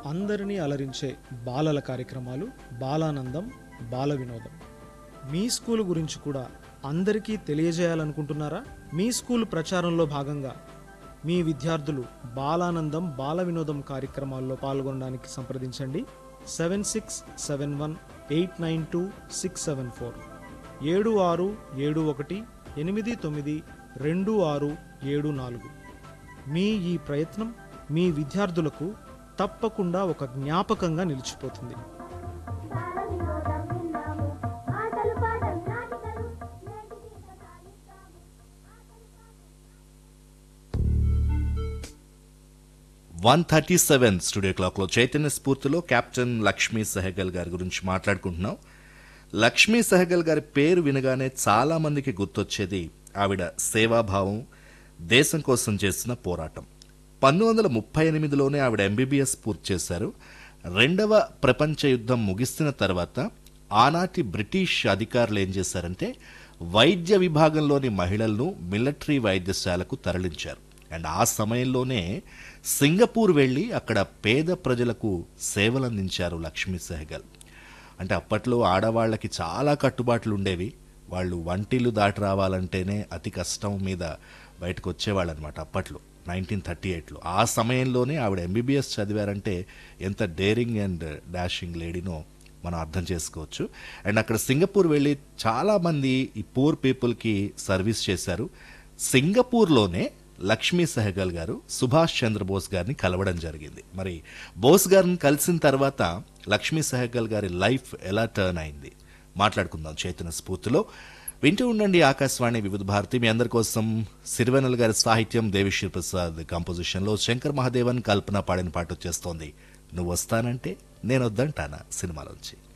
అందరినీ అలరించే బాలల కార్యక్రమాలు బాలానందం బాల వినోదం మీ స్కూల్ గురించి కూడా అందరికీ తెలియజేయాలనుకుంటున్నారా మీ స్కూల్ ప్రచారంలో భాగంగా మీ విద్యార్థులు బాలానందం బాల వినోదం కార్యక్రమాల్లో పాల్గొనడానికి సంప్రదించండి seven six seven one eight nine two six seven four ఏడు ఆరు ఏడు ఒకటి ఎనిమిది తొమ్మిది రెండు ఆరు ఏడు నాలుగు మీ ఈ ప్రయత్నం మీ విద్యార్థులకు తప్పకుండా ఒక జ్ఞాపకంగా నిలిచిపోతుంది బాల వినోదం విన్నాము ఆటలు పాటలు నాటికలు నేటి గీత సాగిస్తాము వన్ థర్టీ సెవెన్ స్టూడియో క్లాక్లో చైతన్య స్ఫూర్తిలో కెప్టెన్ లక్ష్మీ సెహగల్ గారి గురించి మాట్లాడుకుంటున్నాం లక్ష్మీ సెహగల్ గారి పేరు వినగానే చాలా మందికి గుర్తొచ్చేది ఆవిడ సేవాభావం దేశం కోసం చేసిన పోరాటం పంతొమ్మిది వందల ముప్పై ఎనిమిదిలోనే ఆవిడ ఎంబీబీఎస్ పూర్తి చేశారు రెండవ ప్రపంచ యుద్ధం ముగిసిన తర్వాత ఆనాటి బ్రిటిష్ అధికారులు ఏం చేశారంటే వైద్య విభాగంలోని మహిళలను మిలిటరీ వైద్యశాలకు తరలించారు అండ్ ఆ సమయంలోనే సింగపూర్ వెళ్ళి అక్కడ పేద ప్రజలకు సేవలందించారు లక్ష్మీ సెహగల్ అంటే అప్పట్లో ఆడవాళ్ళకి చాలా కట్టుబాట్లు ఉండేవి వాళ్ళు వంటిల్లు దాటి రావాలంటేనే అతి కష్టం మీద బయటకు వచ్చేవాళ్ళు అనమాట అప్పట్లో నైన్టీన్ థర్టీ ఎయిట్లో ఆ సమయంలోనే ఆవిడ ఎంబీబీఎస్ చదివారంటే ఎంత డేరింగ్ అండ్ డాషింగ్ లేడీనో మనం అర్థం చేసుకోవచ్చు అండ్ అక్కడ సింగపూర్ వెళ్ళి చాలామంది ఈ పూర్ పీపుల్కి సర్వీస్ చేశారు సింగపూర్లోనే లక్ష్మీ సెహగల్ గారు సుభాష్ చంద్రబోస్ గారిని కలవడం జరిగింది మరి బోస్ గారిని కలిసిన తర్వాత లక్ష్మీ సెహగల్ గారి లైఫ్ ఎలా టర్న్ అయింది మాట్లాడుకుందాం చైతన్య స్ఫూర్తిలో వింటూ ఉండండి ఆకాశవాణి వివిధ భారతి మీ అందరి కోసం సిరివెనల్ గారి సాహిత్యం దేవిశ్రీ ప్రసాద్ కంపోజిషన్లో శంకర్ మహాదేవన్ కల్పన పాడిన పాట వచ్చేస్తోంది నువ్వు వస్తానంటే నేను వద్దంటానా సినిమాలోంచి